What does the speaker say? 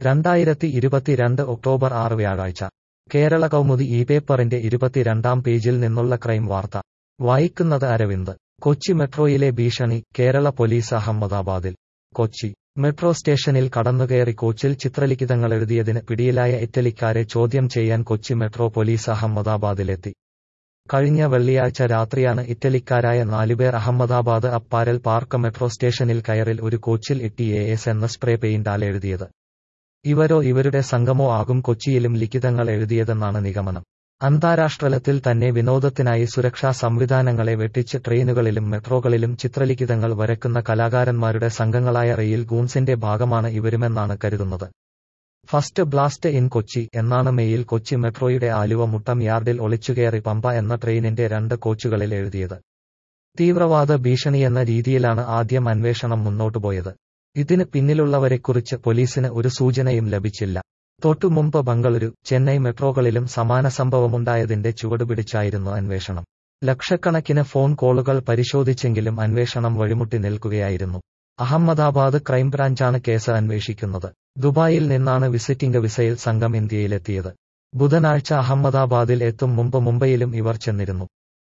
രണ്ടായിരത്തി ഇരുപത്തിരണ്ട് ഒക്ടോബർ ആറ് വ്യാഴാഴ്ച കേരള കൗമുദി ഈ പേപ്പറിന്റെ ഇരുപത്തിരണ്ടാം പേജിൽ നിന്നുള്ള ക്രൈം വാർത്ത വായിക്കുന്നത് അരവിന്ദ് കൊച്ചി മെട്രോയിലെ ഭീഷണി കേരള പോലീസ് അഹമ്മദാബാദിൽ കൊച്ചി മെട്രോ സ്റ്റേഷനിൽ കടന്നുകയറി കോച്ചിൽ ചിത്രലിഖിതങ്ങൾ എഴുതിയതിന് പിടിയിലായ ഇറ്റലിക്കാരെ ചോദ്യം ചെയ്യാൻ കൊച്ചി മെട്രോ പോലീസ് അഹമ്മദാബാദിലെത്തി കഴിഞ്ഞ വെള്ളിയാഴ്ച രാത്രിയാണ് ഇറ്റലിക്കാരായ നാലുപേർ അഹമ്മദാബാദ് അപ്പാരൽ പാർക്ക് മെട്രോ സ്റ്റേഷനിൽ കയറിൽ ഒരു കോച്ചിൽ ഇട്ടി എ എസ് എന്ന സ്പ്രേ പെയിന്റാൽ എഴുതിയത് ഇവരോ ഇവരുടെ സംഘമോ ആകും കൊച്ചിയിലും ലിഖിതങ്ങൾ എഴുതിയതെന്നാണ് നിഗമനം അന്താരാഷ്ട്രതലത്തിൽ തന്നെ വിനോദത്തിനായി സുരക്ഷാ സംവിധാനങ്ങളെ വെട്ടിച്ച് ട്രെയിനുകളിലും മെട്രോകളിലും ചിത്രലിഖിതങ്ങൾ വരക്കുന്ന കലാകാരന്മാരുടെ സംഘങ്ങളായ റെയിൽ ഗൂൺസിന്റെ ഭാഗമാണ് ഇവരുമെന്നാണ് കരുതുന്നത് ഫസ്റ്റ് ബ്ലാസ്റ്റ് ഇൻ കൊച്ചി എന്നാണ് മെയിൽ കൊച്ചി മെട്രോയുടെ ആലുവ മുട്ടം യാർഡിൽ ഒളിച്ചുകയറി പമ്പ എന്ന ട്രെയിനിന്റെ രണ്ട് കോച്ചുകളിൽ എഴുതിയത് തീവ്രവാദ ഭീഷണിയെന്ന രീതിയിലാണ് ആദ്യം അന്വേഷണം മുന്നോട്ടുപോയത് ഇതിന് പിന്നിലുള്ളവരെക്കുറിച്ച് പോലീസിന് ഒരു സൂചനയും ലഭിച്ചില്ല തൊട്ടുമുമ്പ് ബംഗളൂരു ചെന്നൈ മെട്രോകളിലും സമാന സംഭവമുണ്ടായതിന്റെ ചുവടുപിടിച്ചായിരുന്നു അന്വേഷണം ലക്ഷക്കണക്കിന് ഫോൺ കോളുകൾ പരിശോധിച്ചെങ്കിലും അന്വേഷണം വഴിമുട്ടി നിൽക്കുകയായിരുന്നു അഹമ്മദാബാദ് ക്രൈംബ്രാഞ്ചാണ് കേസ് അന്വേഷിക്കുന്നത് ദുബായിൽ നിന്നാണ് വിസിറ്റിംഗ് വിസയിൽ സംഘം ഇന്ത്യയിലെത്തിയത് ബുധനാഴ്ച അഹമ്മദാബാദിൽ എത്തും മുമ്പ് മുംബൈയിലും ഇവർ ചെന്നിരുന്നു